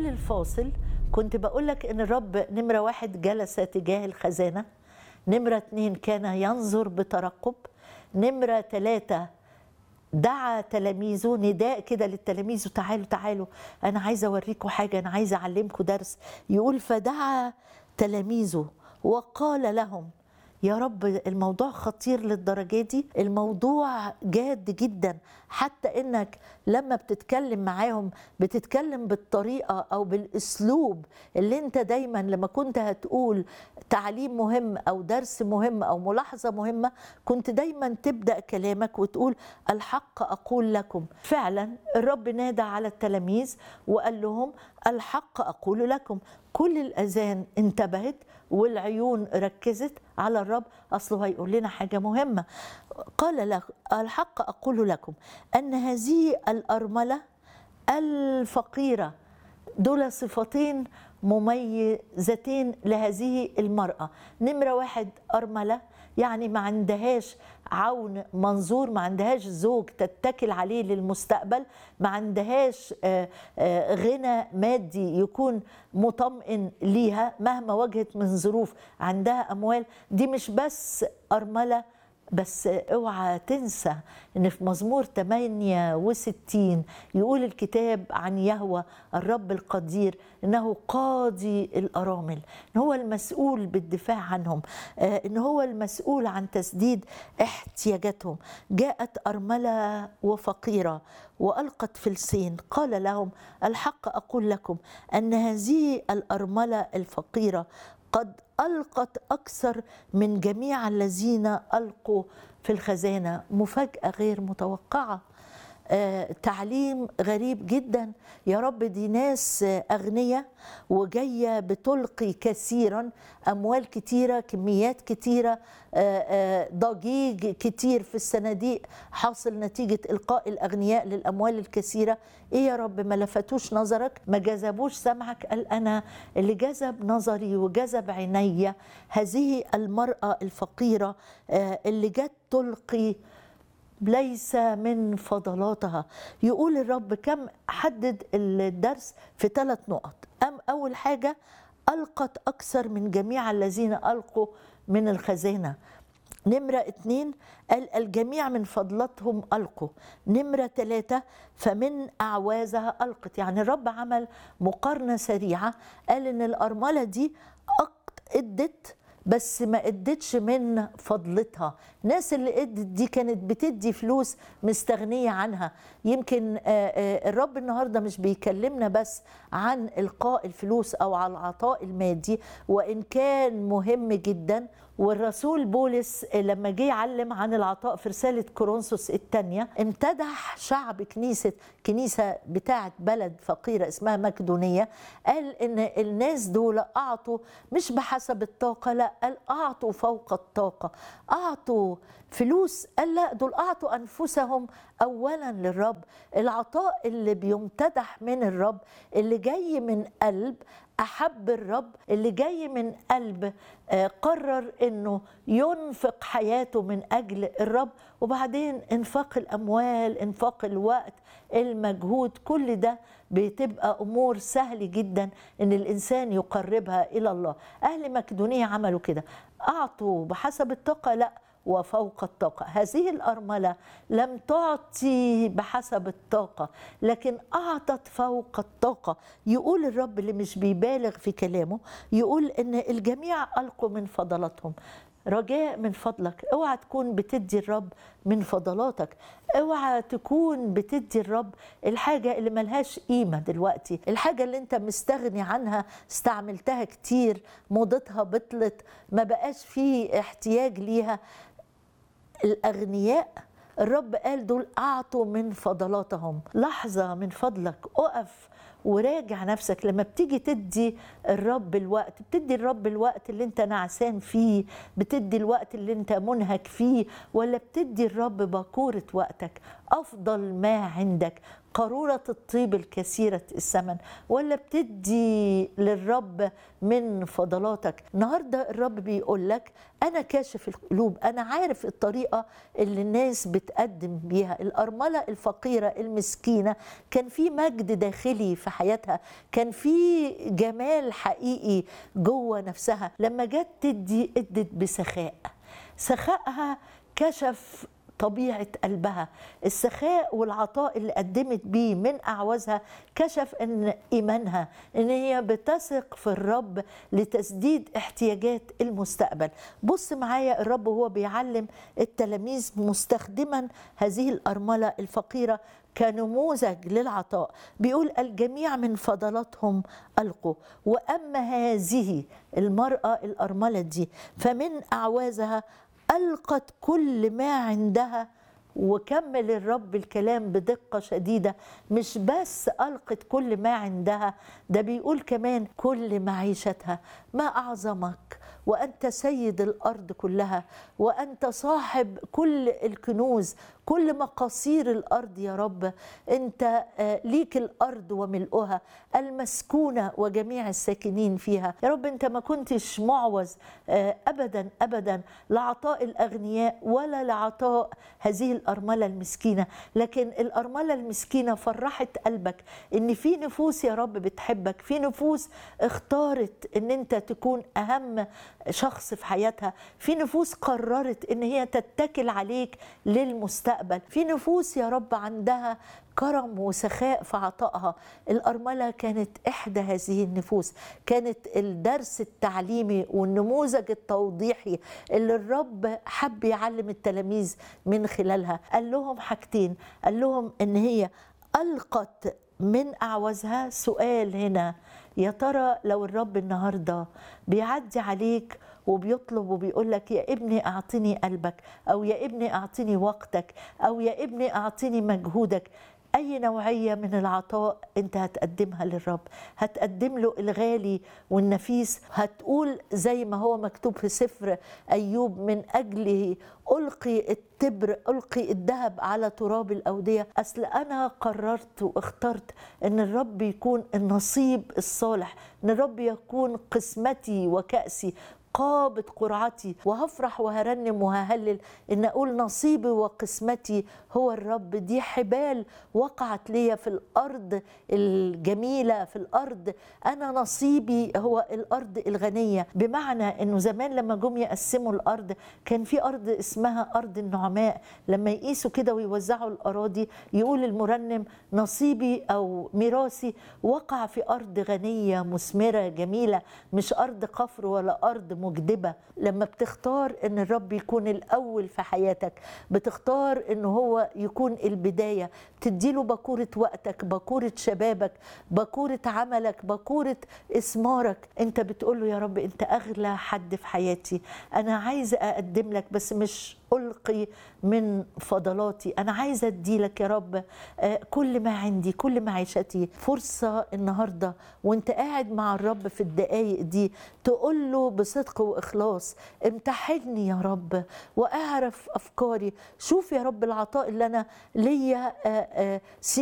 قبل الفاصل كنت بقولك ان الرب نمرة واحد جلس تجاه الخزانة نمرة اتنين كان ينظر بترقب نمرة ثلاثة دعا تلاميذه نداء كده للتلاميذ تعالوا تعالوا انا عايزه اوريكم حاجه انا عايزه اعلمكم درس يقول فدعا تلاميذه وقال لهم يا رب الموضوع خطير للدرجه دي الموضوع جاد جدا حتى انك لما بتتكلم معاهم بتتكلم بالطريقه او بالاسلوب اللي انت دايما لما كنت هتقول تعليم مهم او درس مهم او ملاحظه مهمه كنت دايما تبدا كلامك وتقول الحق اقول لكم فعلا الرب نادى على التلاميذ وقال لهم الحق اقول لكم كل الاذان انتبهت والعيون ركزت على الرب اصله هيقول لنا حاجه مهمه قال له الحق اقول لكم ان هذه الارمله الفقيره دول صفتين مميزتين لهذه المرأة نمرة واحد أرملة يعني ما عندهاش عون منظور ما عندهاش زوج تتكل عليه للمستقبل ما عندهاش غنى مادي يكون مطمئن ليها مهما واجهت من ظروف عندها أموال دي مش بس أرملة بس اوعى تنسى ان في مزمور 68 يقول الكتاب عن يهوى الرب القدير انه قاضي الارامل ان هو المسؤول بالدفاع عنهم ان هو المسؤول عن تسديد احتياجاتهم جاءت ارمله وفقيره والقت فلسين قال لهم الحق اقول لكم ان هذه الارمله الفقيره قد القت اكثر من جميع الذين القوا في الخزانه مفاجاه غير متوقعه آه، تعليم غريب جدا يا رب دي ناس آه، أغنياء وجاية بتلقي كثيرا أموال كتيرة كميات كتيرة آه، ضجيج كتير في الصناديق حاصل نتيجة إلقاء الأغنياء للأموال الكثيرة إيه يا رب ما لفتوش نظرك ما جذبوش سمعك قال أنا اللي جذب نظري وجذب عيني هذه المرأة الفقيرة اللي جت تلقي ليس من فضلاتها يقول الرب كم حدد الدرس في ثلاث نقط أم أول حاجة ألقت أكثر من جميع الذين ألقوا من الخزانة نمرة اتنين قال الجميع من فضلتهم ألقوا نمرة ثلاثة فمن أعوازها ألقت يعني الرب عمل مقارنة سريعة قال إن الأرملة دي ادت بس ما ادتش من فضلتها الناس اللي ادت دي كانت بتدي فلوس مستغنية عنها يمكن الرب النهاردة مش بيكلمنا بس عن إلقاء الفلوس أو على العطاء المادي وإن كان مهم جدا والرسول بولس لما جه يعلم عن العطاء في رسالة كورنثوس الثانية امتدح شعب كنيسة كنيسة بتاعت بلد فقيرة اسمها مقدونية قال إن الناس دول أعطوا مش بحسب الطاقة لا قال أعطوا فوق الطاقة أعطوا فلوس قال لا دول أعطوا أنفسهم أولا للرب العطاء اللي بيمتدح من الرب اللي جاي من قلب احب الرب اللي جاي من قلب قرر انه ينفق حياته من اجل الرب وبعدين انفاق الاموال انفاق الوقت المجهود كل ده بتبقى امور سهل جدا ان الانسان يقربها الى الله اهل مقدونيه عملوا كده اعطوا بحسب الطاقه لا وفوق الطاقة هذه الأرملة لم تعطي بحسب الطاقة لكن أعطت فوق الطاقة يقول الرب اللي مش بيبالغ في كلامه يقول إن الجميع ألقوا من فضلاتهم رجاء من فضلك اوعى تكون بتدي الرب من فضلاتك اوعى تكون بتدي الرب الحاجة اللي ملهاش قيمة دلوقتي الحاجة اللي انت مستغني عنها استعملتها كتير موضتها بطلت ما بقاش فيه احتياج ليها الأغنياء الرب قال دول أعطوا من فضلاتهم لحظة من فضلك أقف وراجع نفسك لما بتيجي تدي الرب الوقت بتدي الرب الوقت اللي انت نعسان فيه بتدي الوقت اللي انت منهك فيه ولا بتدي الرب باكورة وقتك أفضل ما عندك قارورة الطيب الكثيرة الثمن ولا بتدي للرب من فضلاتك النهاردة الرب بيقول لك أنا كاشف القلوب أنا عارف الطريقة اللي الناس بتقدم بيها الأرملة الفقيرة المسكينة كان في مجد داخلي في حياتها كان في جمال حقيقي جوه نفسها لما جت تدي ادت بسخاء سخائها كشف طبيعة قلبها السخاء والعطاء اللي قدمت بيه من أعوازها كشف أن إيمانها أن هي بتثق في الرب لتسديد احتياجات المستقبل بص معايا الرب وهو بيعلم التلاميذ مستخدما هذه الأرملة الفقيرة كنموذج للعطاء بيقول الجميع من فضلاتهم ألقوا وأما هذه المرأة الأرملة دي فمن أعوازها ألقت كل ما عندها وكمل الرب الكلام بدقة شديدة مش بس ألقت كل ما عندها ده بيقول كمان كل معيشتها ما أعظمك وأنت سيد الأرض كلها وأنت صاحب كل الكنوز كل مقاصير الأرض يا رب أنت ليك الأرض وملؤها المسكونة وجميع الساكنين فيها يا رب أنت ما كنتش معوز أبدا أبدا لعطاء الأغنياء ولا لعطاء هذه الأرملة المسكينة لكن الأرملة المسكينة فرحت قلبك إن في نفوس يا رب بتحبك في نفوس اختارت إن أنت تكون أهم شخص في حياتها في نفوس قررت إن هي تتكل عليك للمستقبل في نفوس يا رب عندها كرم وسخاء في عطائها الأرملة كانت إحدى هذه النفوس كانت الدرس التعليمي والنموذج التوضيحي اللي الرب حب يعلم التلاميذ من خلالها قال لهم حاجتين قال لهم إن هي ألقت من أعوزها سؤال هنا يا ترى لو الرب النهارده بيعدي عليك وبيطلب وبيقول لك يا ابني اعطني قلبك او يا ابني اعطني وقتك او يا ابني اعطني مجهودك اي نوعيه من العطاء انت هتقدمها للرب هتقدم له الغالي والنفيس هتقول زي ما هو مكتوب في سفر ايوب من اجله القي التبر القي الذهب على تراب الاوديه اصل انا قررت واخترت ان الرب يكون النصيب الصالح ان الرب يكون قسمتي وكاسي قابض قرعتي وهفرح وهرنم وههلل ان اقول نصيبي وقسمتي هو الرب دي حبال وقعت لي في الارض الجميله في الارض انا نصيبي هو الارض الغنيه بمعنى انه زمان لما جم يقسموا الارض كان في ارض اسمها ارض النعماء لما يقيسوا كده ويوزعوا الاراضي يقول المرنم نصيبي او ميراثي وقع في ارض غنيه مثمره جميله مش ارض قفر ولا ارض مجدبه لما بتختار ان الرب يكون الاول في حياتك بتختار ان هو يكون البدايه تديله باكوره وقتك باكوره شبابك باكوره عملك باكوره اسمارك انت بتقول له يا رب انت اغلى حد في حياتي انا عايزه اقدم لك بس مش ألقي من فضلاتي أنا عايزة أدي لك يا رب كل ما عندي كل معيشتي فرصة النهاردة وانت قاعد مع الرب في الدقايق دي تقول له بصدق وإخلاص امتحني يا رب وأعرف أفكاري شوف يا رب العطاء اللي أنا ليا